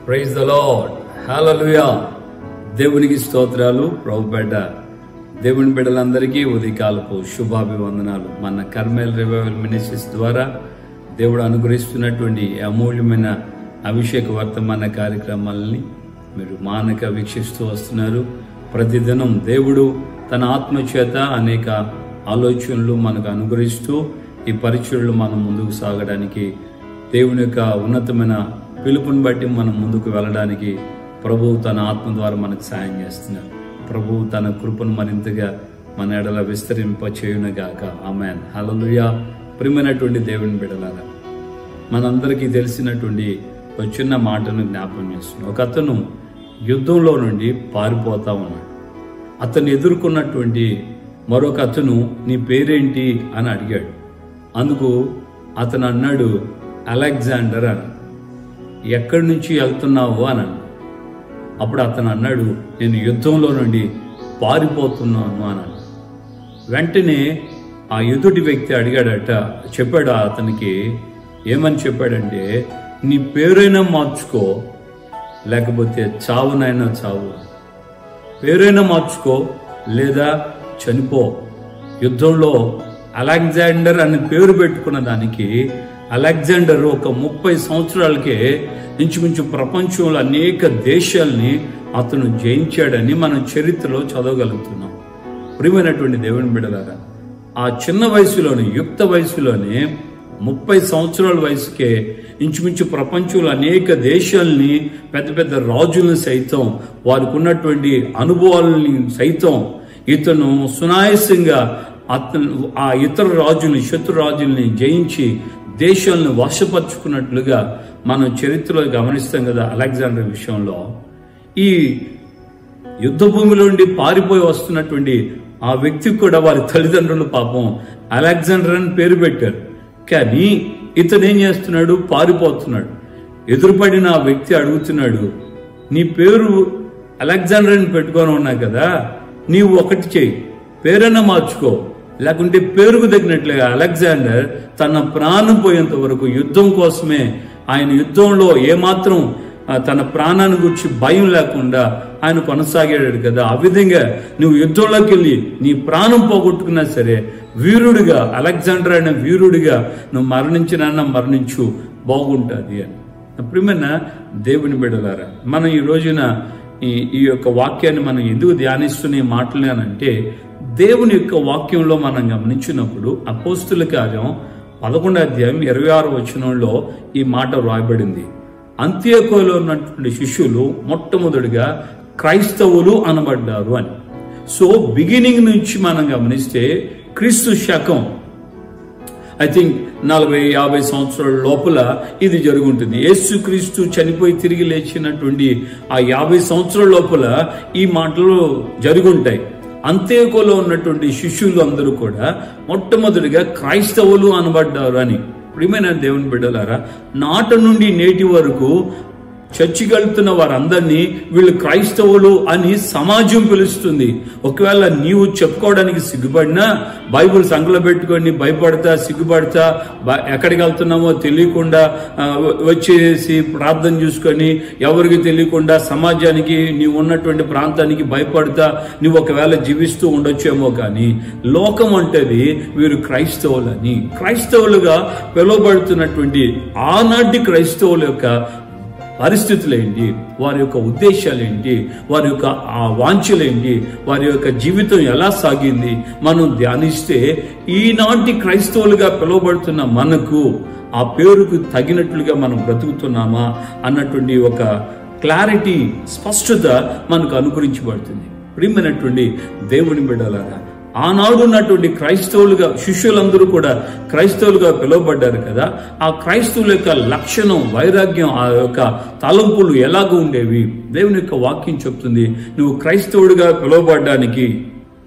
Praise the Lord హల్లెలూయా దేవునికి స్తోత్రాలు ప్రభుపేట దేవుని బిడ్డలందరికీ ఉదయకాలపు శుభాభివందనాలు మన కర్మేల్ రివైవల్ మినిస్ట్రీస్ ద్వారా దేవుడు అనుగ్రహిస్తున్నటువంటి ఈ అమూల్యమైన అభిషేక వర్తమాన కార్యక్రమాలని మీరు మానక వీక్షిస్తూ వస్తున్నారు ప్రతిదినం దేవుడు తన ఆత్మ చేత అనేక ఆలోచనలు మనకు అనుగ్రహిస్తూ ఈ పరిచయలు మనం ముందుకు సాగడానికి దేవుని యొక్క ఉన్నతమైన పిలుపుని బట్టి మనం ముందుకు వెళ్ళడానికి ప్రభువు తన ఆత్మ ద్వారా మనకు సాయం చేస్తున్నారు ప్రభువు తన కృపను మరింతగా మన ఎడల విస్తరింప చేయునగాక ఆమెన్ హల్లెలూయా ప్రియమైనటువంటి దేవుని బిడలారా మనందరికీ తెలిసినటువంటి ఒక చిన్న మాటను జ్ఞాపకం చేస్తున్నాం ఒక అతను యుద్ధంలో నుండి పారిపోతా ఉన్నాడు అతను ఎదుర్కొన్నటువంటి మరొక అతను నీ పేరేంటి అని అడిగాడు అందుకు అతను అన్నాడు అలెగ్జాండర్ అని ఎక్కడి నుంచి వెళ్తున్నావు అని అన్నాడు. అప్పుడు అతను అన్నాడు నేను యుద్ధంలో నుండి పారిపోతున్నాను అన్నాడు వెంటనే ఆ ఎదుటి వ్యక్తి అడిగాడట చెప్పాడు అతనికి ఏమని చెప్పాడంటే నీ పేరైనా మార్చుకో లేకపోతే చావునైనా చావు పేరైనా మార్చుకో లేదా చనిపో యుద్ధంలో అలెగ్జాండర్ అని పేరు పెట్టుకున్న దానికి అలెగ్జాండర్ ఒక ముప్పై సంవత్సరాలకే ఇంచుమించు ప్రపంచంలో అనేక దేశాల్ని అతను జయించాడని మనం చరిత్రలో చదవగలుగుతున్నాం ప్రియమైనటువంటి దేవుని బిడలారా ఆ చిన్న వయసులోనే యుక్త వయసులోనే ముప్పై సంవత్సరాల వయసుకే ఇంచుమించు ప్రపంచంలో అనేక దేశాలని పెద్ద పెద్ద రాజులను సైతం వారికి ఉన్నటువంటి అనుభవాలని సైతం ఇతను సునాయాసంగా అతను ఆ ఇతర రాజుల్ని శత్రు రాజుల్ని జయించి దేశాలను వశపరుచుకున్నట్లుగా మనం చరిత్రలో గమనిస్తాం కదా అలెగ్జాండర్ విషయంలో ఈ యుద్ధ భూమిలో నుండి పారిపోయి వస్తున్నటువంటి ఆ వ్యక్తికి కూడా వారి తల్లిదండ్రులు పాపం అలెగ్జాండర్ అని పేరు పెట్టారు కానీ ఇతను ఏం చేస్తున్నాడు పారిపోతున్నాడు ఎదురుపడిన ఆ వ్యక్తి అడుగుతున్నాడు నీ పేరు అలెగ్జాండర్ అని పెట్టుకొని ఉన్నా కదా నీవు ఒకటి చేయి పేరైనా మార్చుకో లేకుంటే పేరుకు తగినట్లుగా అలెగ్జాండర్ తన ప్రాణం పోయేంత వరకు యుద్ధం కోసమే ఆయన యుద్ధంలో ఏమాత్రం ఆ, తన ప్రాణాన్ని గురించి భయం లేకుండా ఆయన కొనసాగాడు కదా ఆ విధంగా నువ్వు యుద్ధంలోకి వెళ్ళి నీ ప్రాణం పోగొట్టుకున్నా సరే వీరుడిగా అలెగ్జాండర్ అనే వీరుడిగా నువ్వు మరణించినన్నా మరణించు బాగుంటుంది అని ప్రియమైన దేవుని బిడలారా మనం ఈ రోజున ఈ ఈ యొక్క వాక్యాన్ని మనం ఎందుకు ధ్యానిస్తున్న ఈ మాటలు అని అంటే దేవుని యొక్క వాక్యంలో మనం గమనించినప్పుడు అపోస్తుల కార్యం పదకొండో అధ్యాయం ఇరవై ఆరు వచనంలో ఈ మాట వ్రాయబడింది అంత్యకోలో ఉన్నటువంటి శిష్యులు మొట్టమొదటిగా క్రైస్తవులు అనబడ్డారు అని సో బిగినింగ్ నుంచి మనం గమనిస్తే క్రీస్తు శకం ఐ థింక్ నలభై యాభై సంవత్సరాల లోపల ఇది జరుగుంటుంది యేసుక్రీస్తు చనిపోయి తిరిగి లేచినటువంటి ఆ యాభై సంవత్సరాల లోపల ఈ మాటలు జరుగుంటాయి అంతేకోలో ఉన్నటువంటి శిష్యులు అందరూ కూడా మొట్టమొదటిగా క్రైస్తవులు అనబడ్డారు అని ప్రియమైన దేవుని బిడ్డలారా నాట నుండి నేటి వరకు చర్చికి వెళ్తున్న వారందరినీ వీళ్ళు క్రైస్తవులు అని సమాజం పిలుస్తుంది ఒకవేళ నీవు చెప్పుకోవడానికి సిగ్గుపడినా బైబుల్ సంకలో పెట్టుకొని భయపడతా సిగ్గుపడతా బ- ఎక్కడికి వెళ్తున్నామో తెలియకుండా ఆ, వచ్చేసి ప్రార్థన చూసుకొని ఎవరికి తెలియకుండా సమాజానికి నీవు ఉన్నటువంటి ప్రాంతానికి భయపడతా నువ్వు ఒకవేళ జీవిస్తూ ఉండొచ్చేమో కానీ లోకం అంటది వీరు క్రైస్తవులని క్రైస్తవులుగా పిలువబడుతున్నటువంటి ఆనాటి క్రైస్తవుల యొక్క పరిస్థితులు ఏంటి వారి యొక్క ఉద్దేశాలు ఏంటి వారి యొక్క ఆ వాంఛలు ఏంటి వారి యొక్క జీవితం ఎలా సాగింది మనం ధ్యానిస్తే ఈనాటి క్రైస్తవులుగా పిలువబడుతున్న మనకు ఆ పేరుకు తగినట్లుగా మనం బ్రతుకుతున్నామా అన్నటువంటి ఒక క్లారిటీ స్పష్టత మనకు అనుకరించబడుతుంది ప్రియమైనటువంటి దేవుని బిడ్డలారా ఆనాడు ఉన్నటువంటి క్రైస్తవులుగా శిష్యులందరూ కూడా క్రైస్తవులుగా పిలువబడ్డారు కదా ఆ క్రైస్తవుల యొక్క లక్షణం వైరాగ్యం ఆ యొక్క తలంపులు ఎలాగ ఉండేవి దేవుని యొక్క వాక్యం చెప్తుంది నువ్వు క్రైస్తవుడిగా పిలువబడ్డానికి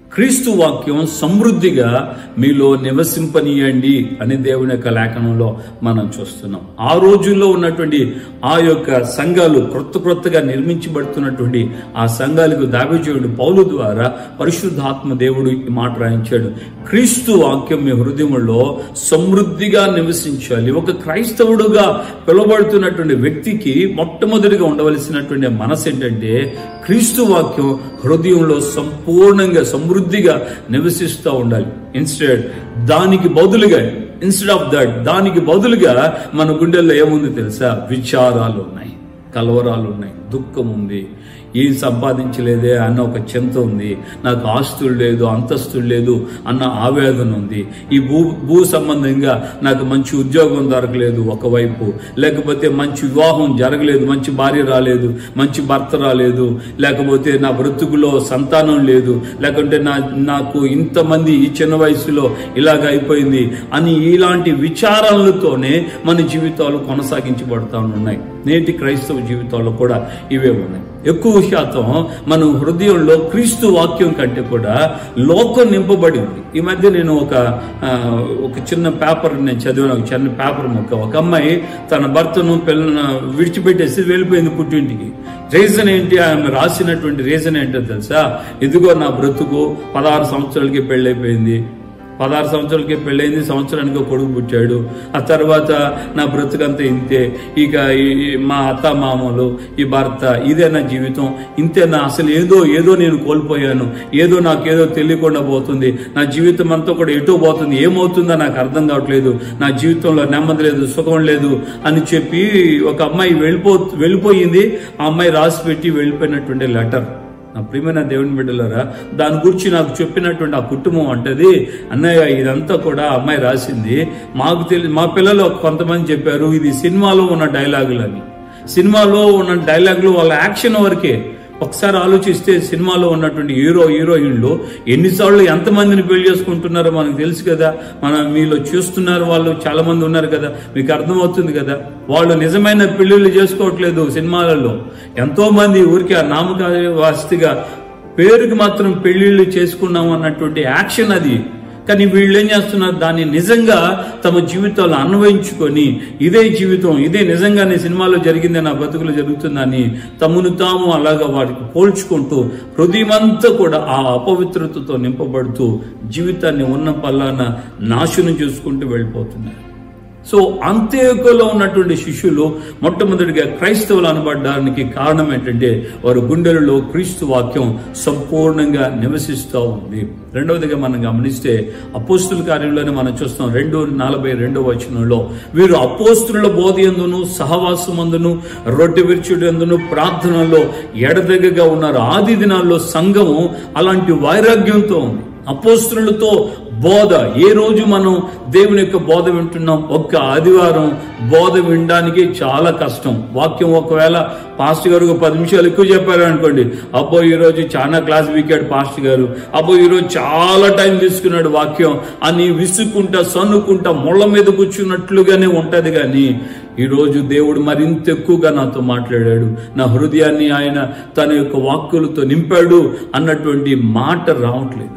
క్రీస్తు వాక్యం సమృద్ధిగా మీలో నివసింపనీయండి అని దేవుని యొక్క లేఖనంలో మనం చూస్తున్నాం ఆ రోజుల్లో ఉన్నటువంటి ఆ యొక్క సంఘాలు క్రొత్త క్రొత్తగా నిర్మించబడుతున్నటువంటి ఆ సంఘాలకు దావిచేయుడు పౌలు ద్వారా పరిశుద్ధాత్మ దేవుడు ఈ మాట రాయించాడు క్రీస్తు వాక్యం మీ హృదయంలో సమృద్ధిగా నివసించాలి ఒక క్రైస్తవుడుగా పిలువబడుతున్నటువంటి వ్యక్తికి మొట్టమొదటిగా ఉండవలసినటువంటి మనసు ఏంటంటే క్రీస్తు వాక్యం హృదయంలో సంపూర్ణంగా సమృద్ధిగా నివసిస్తూ ఉండాలి ఇన్స్టెడ్ దానికి బదులుగా ఇన్స్టెడ్ ఆఫ్ దట్ దానికి బదులుగా మన గుండెల్లో ఏముంది తెలుసా విచారాలు ఉన్నాయి కలవరాలు ఉన్నాయి దుఃఖం ఉంది ఏం సంపాదించలేదే అన్న ఒక చింత ఉంది నాకు ఆస్తులు లేదు అంతస్తులు లేదు అన్న ఆవేదన ఉంది ఈ భూ భూ సంబంధంగా నాకు మంచి ఉద్యోగం దొరకలేదు ఒకవైపు లేకపోతే మంచి వివాహం జరగలేదు మంచి భార్య రాలేదు మంచి భర్త రాలేదు లేకపోతే నా బ్రతుకులో సంతానం లేదు లేకుంటే నా నాకు ఇంతమంది ఈ చిన్న వయసులో ఇలాగ అయిపోయింది అని ఇలాంటి విచారాలతోనే మన జీవితాలు కొనసాగించబడతా ఉన్నాయి నేటి క్రైస్తవ జీవితాల్లో కూడా ఇవే ఉన్నాయి ఎక్కువ శాతం మన హృదయంలో క్రీస్తు వాక్యం కంటే కూడా లోకం నింపబడింది ఈ మధ్య నేను ఒక ఆ, ఒక చిన్న పేపర్ నేను చదివాను ఒక చిన్న పేపర్ మొక్క ఒక అమ్మాయి తన భర్తను పిల్లలను విడిచిపెట్టేసి వెళ్ళిపోయింది పుట్టింటికి రీజన్ ఏంటి ఆమె రాసినటువంటి రీజన్ ఏంటో తెలుసా ఇదిగో నా బ్రతుకు పదహారు సంవత్సరాలకి పెళ్ళైపోయింది పదహారు సంవత్సరాలకి పెళ్ళైంది సంవత్సరానికి ఒక కొడుకు పుట్టాడు ఆ తర్వాత నా బ్రతుకంతా ఇంతే ఇక ఈ- ఈ మా అత్త మామలు ఈ భర్త ఇదే నా జీవితం ఇంతేనా అసలు ఏదో ఏదో నేను కోల్పోయాను ఏదో నాకేదో తెలియకుండా పోతుంది నా జీవితం అంతా కూడా ఎటో పోతుంది ఏమవుతుందో నాకు అర్థం కావట్లేదు నా జీవితంలో నెమ్మది లేదు సుఖం లేదు అని చెప్పి ఒక అమ్మాయి వెళ్ళిపో వెళ్ళిపోయింది ఆ అమ్మాయి రాసి పెట్టి వెళ్ళిపోయినటువంటి లెటర్ నా ప్రియమైన దేవుని బిడ్డలారా దాని గురించి నాకు చెప్పినటువంటి ఆ కుటుంబం అంటది అన్నయ్య ఇదంతా కూడా ఆ అమ్మాయి రాసింది మాకు తెలి మా పిల్లలు కొంతమంది చెప్పారు ఇది సినిమాలో ఉన్న డైలాగులు అని సినిమాలో ఉన్న డైలాగులు వాళ్ళ యాక్షన్ వరకే ఒకసారి ఆలోచిస్తే సినిమాలో ఉన్నటువంటి హీరో హీరోయిన్లు ఎన్నిసార్లు ఎంతమందిని పెళ్లి చేసుకుంటున్నారో మనకు తెలుసు కదా మన మీలో చూస్తున్నారు వాళ్ళు చాలా మంది ఉన్నారు కదా మీకు అర్థమవుతుంది కదా వాళ్ళు నిజమైన పెళ్లిళ్ళు చేసుకోవట్లేదు సినిమాలలో ఎంతో మంది ఊరికి ఆ నామక వాస్తిగా పేరుకి మాత్రం పెళ్లిళ్ళు చేసుకున్నాం అన్నటువంటి యాక్షన్ అది కానీ వీళ్ళు ఏం చేస్తున్నారు దాన్ని నిజంగా తమ జీవితాల్లో అన్వయించుకొని ఇదే జీవితం ఇదే నిజంగానే సినిమాలో జరిగిందే నా బతుకులు జరుగుతుందని తమను తాము అలాగా వాటికి పోల్చుకుంటూ హృదయమంతా కూడా ఆ అపవిత్రతతో నింపబడుతూ జీవితాన్ని ఉన్న పల్లాన నాశనం చేసుకుంటూ వెళ్ళిపోతున్నారు సో అంత్యోకలో ఉన్నటువంటి శిష్యులు మొట్టమొదటిగా క్రైస్తవులు అనబడడానికి కారణం ఏంటంటే వారి గుండెలలో క్రీస్తు వాక్యం సంపూర్ణంగా నివసిస్తూ ఉంది రెండవదిగా మనం గమనిస్తే అపోస్తుల కార్యంలోనే మనం చూస్తాం రెండు నలభై రెండవ వచనంలో వీరు అపోస్తుల బోధ ఎందును సహవాసమందును రొట్టె విరుచుడందును ప్రార్థనలో ఎడదెగగా ఉన్నారు ఆది దినాల్లో సంఘము అలాంటి వైరాగ్యంతో ఉంది అపోస్తులతో బోధ ఏ రోజు మనం దేవుని యొక్క బోధ వింటున్నాం ఒక్క ఆదివారం బోధ వినడానికి చాలా కష్టం వాక్యం ఒకవేళ పాస్టర్ గారు ఒక పది నిమిషాలు ఎక్కువ చెప్పారు అనుకోండి అబ్బో ఈ రోజు చాలా క్లాస్ వీకాడు పాస్టర్ గారు అబ్బో ఈ రోజు చాలా టైం తీసుకున్నాడు వాక్యం అని విసుక్కుంటా సన్నుకుంటా ముళ్ళ మీద కూర్చున్నట్లుగానే ఉంటది కానీ ఈ రోజు దేవుడు మరింత ఎక్కువగా నాతో మాట్లాడాడు నా హృదయాన్ని ఆయన తన యొక్క వాక్కులతో నింపాడు అన్నటువంటి మాట రావట్లేదు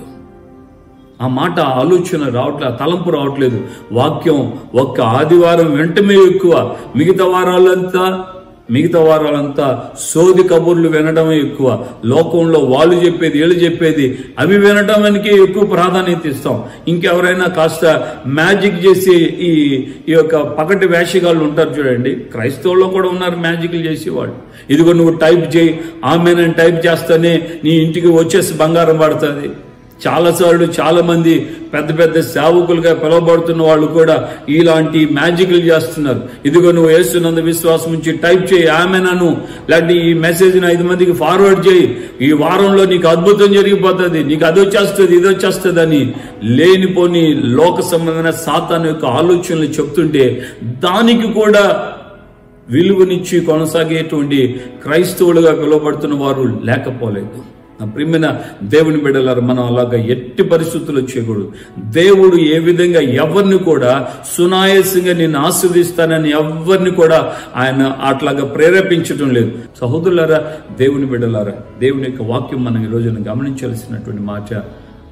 ఆ మాట ఆ ఆలోచన రావట్లేదు ఆ తలంపు రావట్లేదు వాక్యం ఒక్క ఆదివారం వెంటనే ఎక్కువ మిగతా వారాలంతా మిగతా వారాలంతా సోది కబుర్లు వినడమే ఎక్కువ లోకంలో వాళ్ళు చెప్పేది వీళ్ళు చెప్పేది అవి వినడానికి ఎక్కువ ప్రాధాన్యత ఇస్తాం ఇంకెవరైనా కాస్త మ్యాజిక్ చేసి ఈ ఈ యొక్క పగటి వేషగాళ్ళు ఉంటారు చూడండి క్రైస్తవుల్లో కూడా ఉన్నారు మ్యాజిక్లు చేసేవాళ్ళు ఇదిగో నువ్వు టైప్ చేయి ఆమె నేను టైప్ చేస్తానే నీ ఇంటికి వచ్చేసి బంగారం పడుతుంది చాలాసార్లు చాలా మంది పెద్ద పెద్ద సేవకులుగా పిలువబడుతున్న వాళ్ళు కూడా ఇలాంటి మ్యాజిక్లు చేస్తున్నారు ఇదిగో నువ్వు వేస్తున్నందు విశ్వాసం నుంచి టైప్ చేయి ఆమెనను లేకపోతే ఈ మెసేజ్ని ఐదు మందికి ఫార్వర్డ్ చేయి ఈ వారంలో నీకు అద్భుతం జరిగిపోతుంది నీకు అది వచ్చేస్తుంది ఇది వచ్చేస్తుంది అని లేనిపోని లోక సంబంధమైన సాతాన్ యొక్క ఆలోచనలు చెప్తుంటే దానికి కూడా విలువనిచ్చి కొనసాగేటువంటి క్రైస్తవులుగా పిలువబడుతున్న వారు లేకపోలేదు నా ప్రియమైన దేవుని బిడ్డలారు మనం అలాగా ఎట్టి పరిస్థితుల్లో చేయకూడదు దేవుడు ఏ విధంగా ఎవరిని కూడా సునాయాసంగా నేను ఆస్వాదిస్తానని ఎవరిని కూడా ఆయన అట్లాగా ప్రేరేపించడం లేదు సహోదరులారా దేవుని బిడ్డలారా దేవుని యొక్క వాక్యం మనం ఈ రోజున గమనించాల్సినటువంటి మాట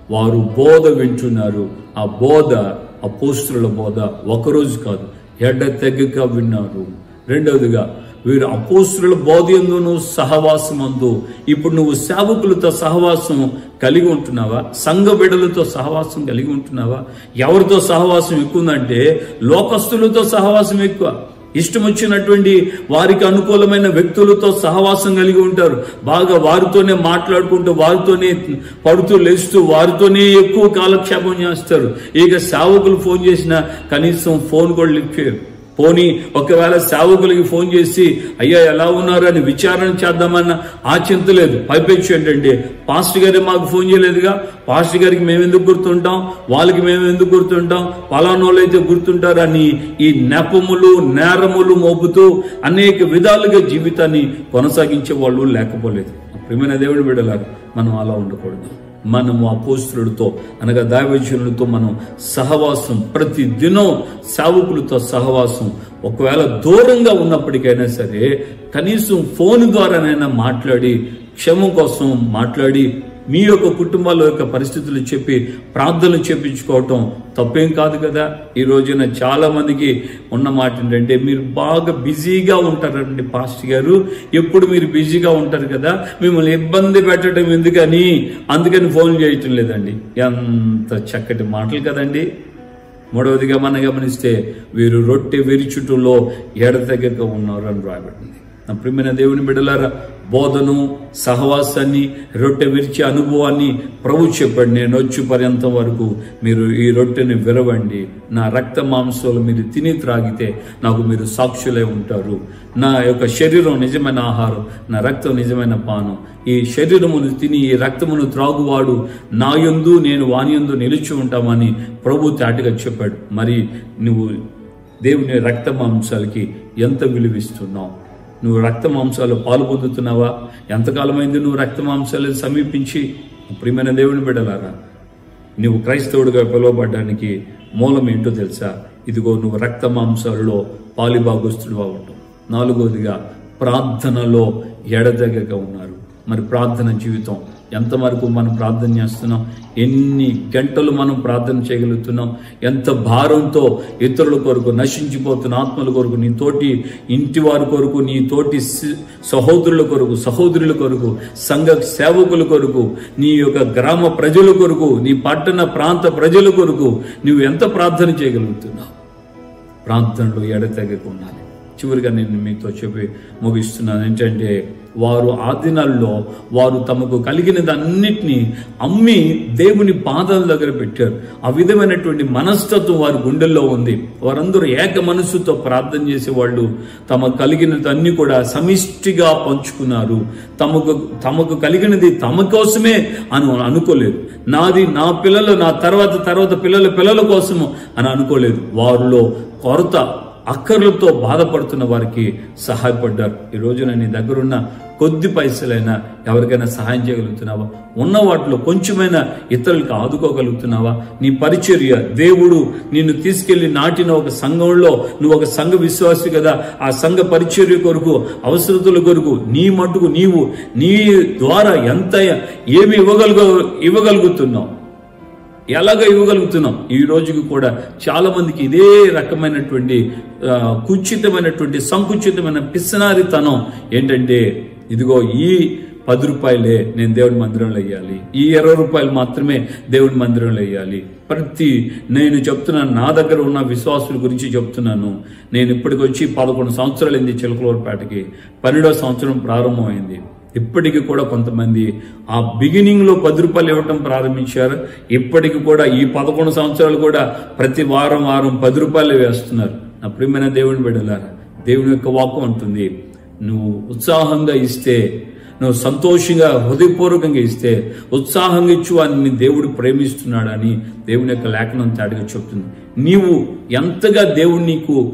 వారు బోధ వింటున్నారు ఆ బోధ అపోస్తుల బోధ ఒకరోజు కాదు ఎడ్డ తెగక విన్నారు రెండవదిగా వీరు అపోస్తుల బోధయందును సహవాసమందు ఇప్పుడు నువ్వు సేవకులతో సహవాసం కలిగి ఉంటున్నావా సంఘ బిడలతో సహవాసం కలిగి ఉంటున్నావా ఎవరితో సహవాసం ఎక్కువ ఉందంటే లోకస్తులతో సహవాసం ఎక్కువ ఇష్టం వచ్చినటువంటి వారికి అనుకూలమైన వ్యక్తులతో సహవాసం కలిగి ఉంటారు బాగా వారితోనే మాట్లాడుకుంటూ వారితోనే పడుతూ లేస్తూ వారితోనే ఎక్కువ కాలక్షేపం చేస్తారు ఇక సేవకులు ఫోన్ చేసినా కనీసం ఫోన్ కూడా లిఫ్ట్ చేయరు పోనీ ఒకవేళ సేవకులకి ఫోన్ చేసి అయ్యా ఎలా ఉన్నారు అని విచారణ చేద్దామన్న ఆ చింత లేదు పైపెచ్చు ఏంటంటే పాస్టర్ గారే మాకు ఫోన్ చేయలేదుగా పాస్టర్ గారికి మేము ఎందుకు గుర్తుంటాం వాళ్ళకి మేము ఎందుకు గుర్తుంటాం పలానోళ్ళు అయితే గుర్తుంటారు అని ఈ నెపములు నేరములు మోపుతూ అనేక విధాలుగా జీవితాన్ని కొనసాగించే వాళ్ళు లేకపోలేదు ప్రియమైన దేవుని బిడ్డలాగా మనం అలా ఉండకూడదు మనము అపోస్తులతో అనగా దైవజనులతో మనం సహవాసం ప్రతి దినం సేవకులతో సహవాసం ఒకవేళ దూరంగా ఉన్నప్పటికైనా సరే కనీసం ఫోన్ ద్వారానైనా మాట్లాడి క్షమం కోసం మాట్లాడి మీ యొక్క కుటుంబాల యొక్క పరిస్థితులు చెప్పి ప్రార్థనలు చేపించుకోవటం తప్పేం కాదు కదా ఈ రోజున చాలా మందికి ఉన్న మాట ఏంటంటే మీరు బాగా బిజీగా ఉంటారండి పాస్టర్ గారు ఎప్పుడు మీరు బిజీగా ఉంటారు కదా మిమ్మల్ని ఇబ్బంది పెట్టడం ఎందుకని అందుకని ఫోన్ చేయటం లేదండి ఎంత చక్కటి మాటలు కదండి మూడవదిగా మనం గమనిస్తే వీరు రొట్టె విరుచుటలో ఎడతెగక ఉన్నారు అని రాయబడింది నా ప్రియమైన దేవుని బిడ్డలారా బోధను సహవాసాన్ని రొట్టె విరిచే అనుభవాన్ని ప్రభు చెప్పండి నేను వచ్చి పర్యంతం వరకు మీరు ఈ రొట్టెని విరవండి నా రక్త మాంసాలు మీరు తిని త్రాగితే నాకు మీరు సాక్షులై ఉంటారు నా యొక్క శరీరం నిజమైన ఆహారం నా రక్తం నిజమైన పానం ఈ శరీరమును తిని ఈ రక్తమును త్రాగువాడు నా యందు నేను వాని యందు నిలిచి ఉంటామని ప్రభు తాటిగా చెప్పాడు మరి నువ్వు దేవుని రక్త మాంసాలకి ఎంత విలువిస్తున్నావు నువ్వు రక్త మాంసాలు పాలు పొందుతున్నావా ఎంతకాలమైంది నువ్వు రక్త మాంసాలను సమీపించి ప్రియమైన దేవుని బిడ్డలారా నువ్వు క్రైస్తవుడిగా పిలువబడ్డానికి మూలం ఏంటో తెలుసా ఇదిగో నువ్వు రక్త మాంసాలలో పాలిభాగస్తుడుగా ఉంటావు నాలుగోదిగా ప్రార్థనలో ఎడదగగా ఉన్నారు మరి ప్రార్థన జీవితం ఎంతవరకు మనం ప్రార్థన చేస్తున్నాం ఎన్ని గంటలు మనం ప్రార్థన చేయగలుగుతున్నాం ఎంత భారంతో ఇతరుల కొరకు నశించిపోతున్న ఆత్మల కొరకు నీ తోటి ఇంటి వారి కొరకు నీ తోటి సి- సహోదరుల కొరకు సహోదరుల కొరకు సంఘ సేవకుల కొరకు నీ యొక్క గ్రామ ప్రజల కొరకు నీ పట్టణ ప్రాంత ప్రజల కొరకు నువ్వు ఎంత ప్రార్థన చేయగలుగుతున్నావు ప్రాంతంలో ఎడతెగక ఉండాలి చివరిగా నేను మీతో చెప్పి ముగిస్తున్నాను ఏంటంటే వారు ఆ దినాల్లో వారు తమకు కలిగినదన్నిటినీ అమ్మి దేవుని పాదాల దగ్గర పెట్టారు ఆ విధమైనటువంటి మనస్తత్వం వారి గుండెల్లో ఉంది వారందరూ ఏక మనస్సుతో ప్రార్థన చేసేవాళ్ళు తమ కలిగినదన్నీ కూడా సమిష్టిగా పంచుకున్నారు తమకు తమకు కలిగినది తమ కోసమే అని అనుకోలేదు నాది నా పిల్లలు నా తర్వాత తర్వాత పిల్లల పిల్లల కోసము అని అనుకోలేదు వారిలో కొరత అక్కర్లతో బాధపడుతున్న వారికి సహాయపడ్డారు ఈ రోజున నీ దగ్గరున్న కొద్ది పైసలైనా ఎవరికైనా సహాయం చేయగలుగుతున్నావా ఉన్న వాటిలో కొంచెమైనా ఇతరులకు ఆదుకోగలుగుతున్నావా నీ పరిచర్య దేవుడు నిన్ను తీసుకెళ్లి నాటిన ఒక సంఘంలో నువ్వు ఒక సంఘ విశ్వాసి కదా ఆ సంఘ పరిచర్య కొరకు అవసరతల కొరకు నీ మట్టుకు నీవు నీ ద్వారా ఎంత ఏమి ఇవ్వగలుగు ఇవ్వగలుగుతున్నావు ఎలాగ ఇవ్వగలుగుతున్నాం ఈ రోజుకి కూడా చాలా మందికి ఇదే రకమైనటువంటి ఆ, కుచితమైనటువంటి సంకుచితమైన పిసనారితనం ఏంటంటే ఇదిగో ఈ పది రూపాయలే నేను దేవుని మందిరంలో వేయాలి ఈ ఇరవై రూపాయలు మాత్రమే దేవుని మందిరంలో వేయాలి ప్రతి నేను చెప్తున్నాను నా దగ్గర ఉన్న విశ్వాసుల గురించి చెప్తున్నాను నేను ఇప్పటికి వచ్చి పదకొండు సంవత్సరాలు అయింది చిలకలూరుపేటకి పన్నెండో సంవత్సరం ప్రారంభమైంది ఇప్పటికి కూడా కొంతమంది ఆ బిగినింగ్ లో పది రూపాయలు ఇవ్వటం ప్రారంభించారు ఇప్పటికి కూడా ఈ పదకొండు సంవత్సరాలు కూడా ప్రతి వారం వారం పది రూపాయలు వేస్తున్నారు నా ప్రియమైన దేవుని బిడ్డలారా దేవుని యొక్క వాక్యం ఉంటుంది నువ్వు ఉత్సాహంగా ఇస్తే నువ్వు సంతోషంగా హృదయపూర్వకంగా ఇస్తే ఉత్సాహంగా ఇచ్చు అని దేవుడు ప్రేమిస్తున్నాడని దేవుని యొక్క లేఖనం తాడిగా చెప్తుంది నీవు ఎంతగా దేవుడు నీకు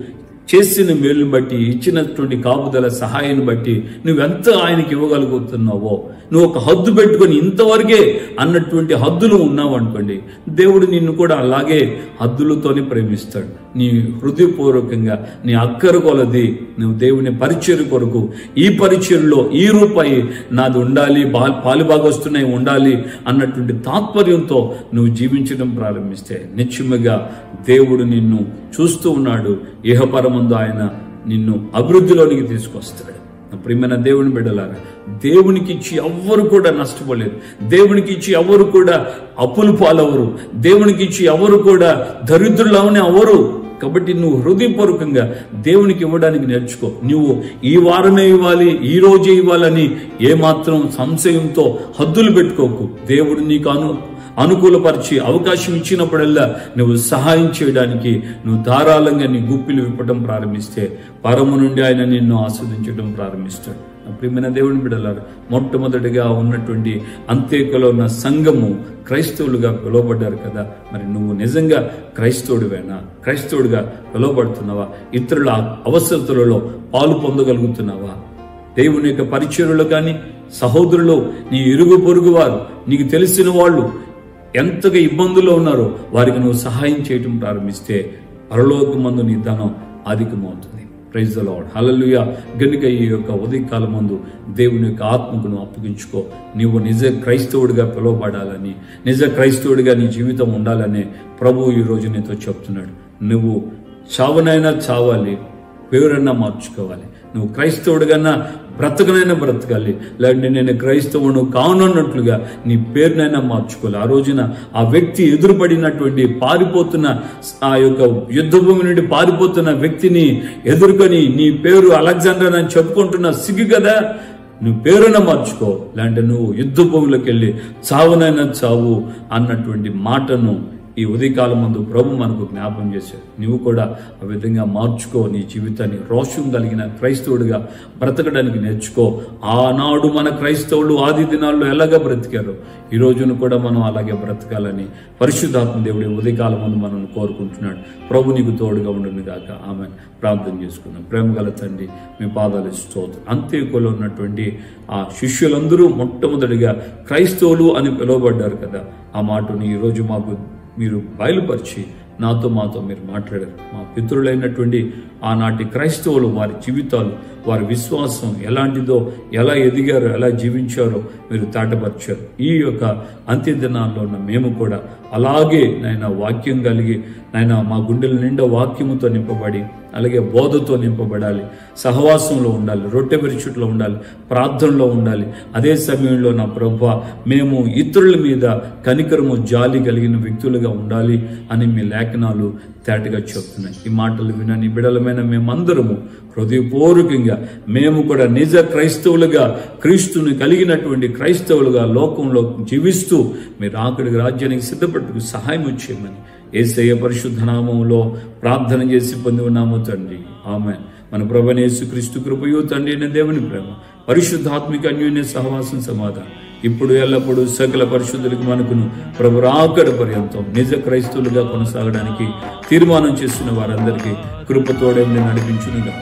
చేసిన మేలుని బట్టి ఇచ్చినటువంటి కాపుదల సహాయాన్ని బట్టి నువ్వెంత ఆయనకి ఇవ్వగలుగుతున్నావో నువ్వు ఒక హద్దు పెట్టుకొని ఇంతవరకే అన్నటువంటి హద్దులు ఉన్నావు అనుకోండి దేవుడు నిన్ను కూడా అలాగే హద్దులతోనే ప్రేమిస్తాడు నీ హృదయపూర్వకంగా నీ అక్కర కొలది నువ్వు దేవుని పరిచయం కొరకు ఈ పరిచయంలో ఈ రూపాయి నాది ఉండాలి బా పాలుబాగొస్తున్నాయి ఉండాలి అన్నటువంటి తాత్పర్యంతో నువ్వు జీవించడం ప్రారంభిస్తే నిశ్చయముగా దేవుడు నిన్ను చూస్తూ ఉన్నాడు ఇహపరమందు ఆయన నిన్ను అభివృద్ధిలోనికి తీసుకొస్తాడు నా ప్రియమైన దేవుని బిడ్డలారా దేవునికి ఇచ్చి ఎవ్వరు కూడా నష్టపోలేదు దేవునికి ఇచ్చి ఎవరు కూడా అప్పులు పాలవరు దేవునికి ఇచ్చి ఎవరు కూడా దరిద్రులు అవని అవరు కాబట్టి నువ్వు హృదయపూర్వకంగా దేవునికి ఇవ్వడానికి నేర్చుకో నువ్వు ఈ వారమే ఇవ్వాలి ఈ రోజే ఇవ్వాలని ఏమాత్రం సంశయంతో హద్దులు పెట్టుకోకు దేవుడు నీకు అను అనుకూలపరిచి అవకాశం ఇచ్చినప్పుడల్లా నువ్వు సహాయం చేయడానికి నువ్వు ధారాళంగా నీ గుప్పిలు విప్పటం ప్రారంభిస్తే పరము నుండి ఆయన నిన్ను ఆస్వాదించడం ప్రారంభిస్తాడు నా ప్రియమైన దేవుని బిడ్డలారు మొట్టమొదటిగా ఉన్నటువంటి అంత్యకులో ఉన్న సంఘము క్రైస్తవులుగా పిలువబడ్డారు కదా మరి నువ్వు నిజంగా క్రైస్తవుడివేనా క్రైస్తవుడిగా పిలువబడుతున్నావా ఇతరుల అవసరతలలో పాలు పొందగలుగుతున్నావా దేవుని యొక్క పరిచయలో కానీ సహోదరులు నీ ఇరుగు పొరుగు వారు నీకు తెలిసిన వాళ్ళు ఎంతగా ఇబ్బందుల్లో ఉన్నారో వారికి నువ్వు సహాయం చేయటం ప్రారంభిస్తే పరలోకమందు నీ ధనం అధికమవుతుంది ప్రైజ్ ద లార్డ్ హల్లెలూయా గనుక ఈ యొక్క ఉదయకాలం మందు దేవుని యొక్క ఆత్మకు నువ్వు అప్పగించుకో నీవు నిజ క్రైస్తవుడిగా పిలువబడాలని నిజ క్రైస్తవుడిగా నీ జీవితం ఉండాలని ప్రభు ఈ రోజు నీతో చెప్తున్నాడు నువ్వు చావనైనా చావాలి పేరన్నా మార్చుకోవాలి నువ్వు క్రైస్తవుడిగన్నా బ్రతకనైనా బ్రతకాలి లేదంటే నేను క్రైస్తవుడు కానున్నట్లుగా నీ పేరునైనా మార్చుకోవాలి ఆ రోజున ఆ వ్యక్తి ఎదురుపడినటువంటి పారిపోతున్న ఆ యొక్క యుద్ధ భూమి నుండి పారిపోతున్న వ్యక్తిని ఎదుర్కొని నీ పేరు అలెగ్జాండర్ అని చెప్పుకుంటున్న సిగ్గు కదా నువ్వు పేరున మార్చుకో లేదంటే నువ్వు యుద్ధ భూమిలోకి వెళ్ళి చావునైనా చావు అన్నటువంటి మాటను ఈ ఉదయకాలం ముందు ప్రభు మనకు జ్ఞాపం చేశాడు నువ్వు కూడా ఆ విధంగా మార్చుకో నీ జీవితాన్ని రోషం కలిగిన క్రైస్తవుడిగా బ్రతకడానికి నేర్చుకో ఆనాడు మన క్రైస్తవులు ఆది దినాల్లో ఎలాగ బ్రతికారు ఈ రోజును కూడా మనం అలాగే బ్రతకాలని పరిశుద్ధాత్మ దేవుడి ఉదయకాలం ముందు మనం కోరుకుంటున్నాడు ప్రభు నీకు తోడుగా ఉండును గాక ఆమె ప్రార్థన చేసుకున్నాం ప్రేమ గల తండ్రి మీ పాదాలు స్తోత్రం అంత్యకులో ఉన్నటువంటి ఆ శిష్యులందరూ మొట్టమొదటిగా క్రైస్తవులు అని పిలువబడ్డారు కదా ఆ మాటను ఈరోజు మాకు మీరు బయలుపరిచి నాతో మాతో మీరు మాట్లాడారు మా పితృలైనటువంటి ఆనాటి క్రైస్తవులు వారి జీవితాలు వారి విశ్వాసం ఎలాంటిదో ఎలా ఎదిగారో ఎలా జీవించారో మీరు తాటపరిచారు ఈ యొక్క అంత్య దినాల్లో ఉన్న మేము కూడా అలాగే నాయన వాక్యం కలిగి నాయన మా గుండెల నిండా వాక్యముతో నింపబడి అలాగే బోధతో నింపబడాలి సహవాసంలో ఉండాలి రొట్టె విరుచుట్లో ఉండాలి ప్రార్థనలో ఉండాలి అదే సమయంలో నా ప్రభు మేము ఇతరుల మీద కనికరము జాలి కలిగిన వ్యక్తులుగా ఉండాలి అని మీ లేఖనాలు తేటగా చెప్తున్నాయి ఈ మాటలు వినని బిడలమైన మేమందరము హృదయపూర్వకంగా మేము కూడా నిజ క్రైస్తవులుగా క్రీస్తుని కలిగినటువంటి క్రైస్తవులుగా లోకంలో జీవిస్తూ మీరు ఆకడికి రాజ్యానికి సిద్ధపట్టుకు సహాయం చేయమని ఏసయ్య పరిశుద్ధ నామంలో ప్రార్థన చేసి పొంది ఉన్నాము తండ్రి ఆమె మన ప్రభనేసు క్రీస్తు కృపయో తండ్రి అయిన దేవుని ప్రేమ పరిశుద్ధాత్మిక అన్యోన్య సహవాసం సమాధానం ఇప్పుడు ఎల్లప్పుడూ సకల పరిశుద్ధులకు మనకును ప్రభు రాకడ పర్యంతం నిజ క్రైస్తవులుగా కొనసాగడానికి తీర్మానం చేస్తున్న వారందరికీ కృపతోడే నడిపించునుగా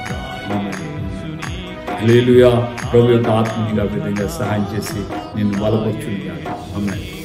లేలుయా ప్రభు యొక్క ఆత్మీయంగా విధంగా సహాయం చేసి నిన్ను బలపరుచునుగా అమ్మాయి